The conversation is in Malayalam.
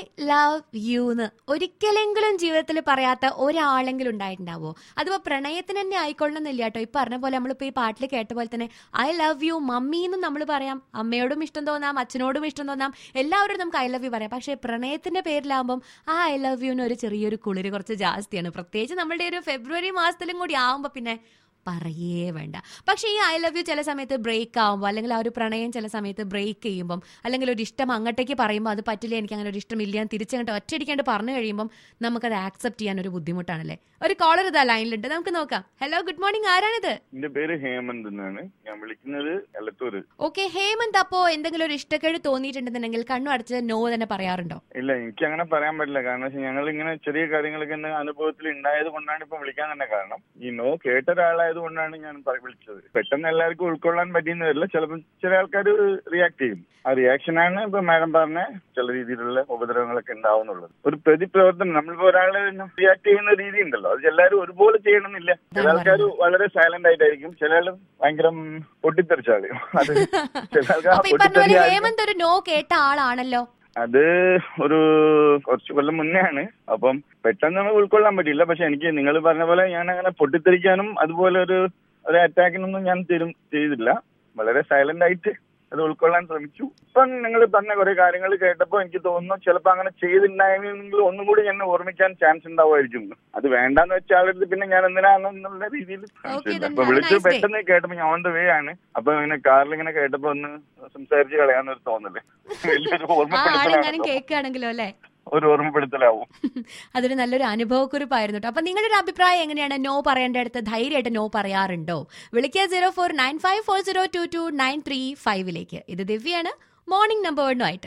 ലവ് യു എന്ന് ഒരിക്കലെങ്കിലും ജീവിതത്തിൽ പറയാത്ത ഒരാളെങ്കിലും ഉണ്ടായിട്ടുണ്ടാവോ അതിപ്പോ പ്രണയത്തിന് തന്നെ ആയിക്കൊള്ളണമെന്നില്ല കേട്ടോ ഈ പറഞ്ഞ പോലെ നമ്മളിപ്പോ ഈ പാട്ടിൽ കേട്ട പോലെ തന്നെ ഐ ലവ് യു മമ്മി എന്നും നമ്മൾ പറയാം അമ്മയോടും ഇഷ്ടം തോന്നാം അച്ഛനോടും ഇഷ്ടം തോന്നാം എല്ലാവരും നമുക്ക് ഐ ലവ് യു പറയാം പക്ഷേ പ്രണയത്തിന്റെ പേരിലാവുമ്പം ആ ഐ ലവ് യുവിന് ഒരു ചെറിയൊരു കുളിര് കുറച്ച് ജാസ്തിയാണ് പ്രത്യേകിച്ച് നമ്മളുടെ ഒരു ഫെബ്രുവരി മാസത്തിലും കൂടി ആവുമ്പോൾ പിന്നെ പറയേ വേണ്ട പക്ഷേ ഈ ഐ ലവ് യു ചില സമയത്ത് ബ്രേക്ക് ആവുമ്പോൾ അല്ലെങ്കിൽ ആ ഒരു പ്രണയം ചില സമയത്ത് ബ്രേക്ക് ചെയ്യുമ്പം അല്ലെങ്കിൽ ഒരു ഇഷ്ടം അങ്ങോട്ടേക്ക് പറയുമ്പോൾ അത് പറ്റില്ല എനിക്ക് അങ്ങനെ ഒരു ഇഷ്ടമില്ല ഞാൻ തിരിച്ചങ്ങോട്ട് ഒറ്റയടിക്കാണ്ട് പറഞ്ഞു കഴിയുമ്പം നമുക്കത് ആക്സെപ്റ്റ് ചെയ്യാൻ ഒരു ബുദ്ധിമുട്ടാണല്ലേ ഒരു കോളർ ഇതാ ലൈനിലുണ്ട് നമുക്ക് നോക്കാം ഹലോ ഗുഡ് മോർണിംഗ് ആരാണിത് എന്റെ പേര് ഹേമന്ത് എന്നാണ് ഞാൻ വിളിക്കുന്നത് എലത്തൂര് ഓക്കെ ഹേമന്ത് അപ്പോ എന്തെങ്കിലും ഒരു ഇഷ്ടക്കേട് തോന്നിയിട്ടുണ്ടെന്നുണ്ടെങ്കിൽ കണ്ണു അടച്ച് നോ തന്നെ പറയാറുണ്ടോ ഇല്ല എനിക്ക് അങ്ങനെ പറയാൻ പറ്റില്ല കാരണം വെച്ചാൽ ഞങ്ങൾ ഇങ്ങനെ ചെറിയ കാര്യങ്ങളൊക്കെ എന്റെ അനുഭവത്തിൽ ഉണ്ടായത് കൊണ്ടാണ് ഇപ്പൊ വിളിക്കാൻ തന്നെ കാരണം ഈ നോ കേട്ട ഒരാളായത് കൊണ്ടാണ് ഞാൻ പറ- വിളിച്ചത് പെട്ടെന്ന് എല്ലാവർക്കും ഉൾക്കൊള്ളാൻ പറ്റിയെന്ന് വരില്ല ചിലപ്പോൾ ചില ആൾക്കാർ റിയാക്ട് ചെയ്യും ആ റിയാക്ഷനാണ് ഇപ്പൊ മാഡം പറഞ്ഞ ചില രീതിയിലുള്ള ഉപദ്രവങ്ങളൊക്കെ ഉണ്ടാവുന്നുള്ളത് ഒരു പ്രതിപ്രവർത്തനം നമ്മളിപ്പോ ഒരാള് റിയാക്ട് ചെയ്യുന്ന രീതി ഉണ്ടല്ലോ അത് എല്ലാവരും ഒരുപോലെ ചെയ്യണമെന്നില്ല ചില ആൾക്കാർ വളരെ സൈലന്റ് ആയിട്ടായിരിക്കും ചില ആള് ഭയങ്കര പൊട്ടിത്തെറിച്ചാള് അത് ചില ആൾക്കാർ ആ അപ്പൊ ഈ പറഞ്ഞ പോലെ പൊട്ടിത്തെറി ഹേമന്ത് ഒരു നോ കേട്ട ആളാണല്ലോ അത് ഒരു കുറച്ച് കൊല്ലം മുന്നെയാണ് അപ്പം പെട്ടെന്ന് നമുക്ക് ഉൾക്കൊള്ളാൻ പറ്റില്ല പക്ഷെ എനിക്ക് നിങ്ങൾ പറഞ്ഞ പോലെ ഞാൻ അങ്ങനെ പൊട്ടിത്തെറിക്കാനും അതുപോലെ ഒരു ഒരു അറ്റാക്കിനൊന്നും ഞാൻ തരും ചെയ്തില്ല വളരെ സൈലന്റ് ആയിട്ട് അത് ഉൾക്കൊള്ളാൻ ശ്രമിച്ചു ഇപ്പം നിങ്ങൾ പറഞ്ഞ കുറെ കാര്യങ്ങൾ കേട്ടപ്പോൾ എനിക്ക് തോന്നുന്നു ചിലപ്പോൾ അങ്ങനെ ചെയ്തിട്ടുണ്ടായിരുന്നെങ്കിൽ ഒന്നും കൂടി എന്നെ ഓർമ്മിക്കാൻ ചാൻസ് ഉണ്ടാവുമായിരിക്കും അത് വേണ്ടാന്ന് വെച്ച ആളെടുത്ത് പിന്നെ ഞാൻ എന്തിനാണെന്നുള്ള രീതിയിൽ Okay, then അപ്പൊ have a വിളിച്ചു nice day. പെട്ടെന്ന് കേട്ടപ്പോ ഞാൻ ഓൺ ദ വേ ആണ് അപ്പൊ ഇങ്ങനെ കാറിൽ ഇങ്ങനെ കേട്ടപ്പോ ഒന്ന് സംസാരിച്ച് കളയാന്നൊരു തോന്നല് വലിയൊരു ആ ആളെങ്ങാനും ഓർമ്മപ്പെടുത്തലാണല്ലോ കേൾക്കുകയാണെങ്കിലോ അല്ലേ ഒരു ഓർമ്മപ്പെടുത്തലാവും അതൊരു നല്ലൊരു അനുഭവക്കുറിപ്പായിരുന്നു കേട്ടോ അപ്പൊ നിങ്ങളുടെ ഒരു അഭിപ്രായം എങ്ങനെയാണ് നോ പറയേണ്ട അടുത്ത് ധൈര്യമായിട്ട് നോ പറയാറുണ്ടോ വിളിക്കുക zero four nine five four zero two two nine three ഫൈവിലേക്ക് ഇത് ദിവ്യാണ് മോർണിംഗ് നമ്പർ വണ്ണുമായിട്ട്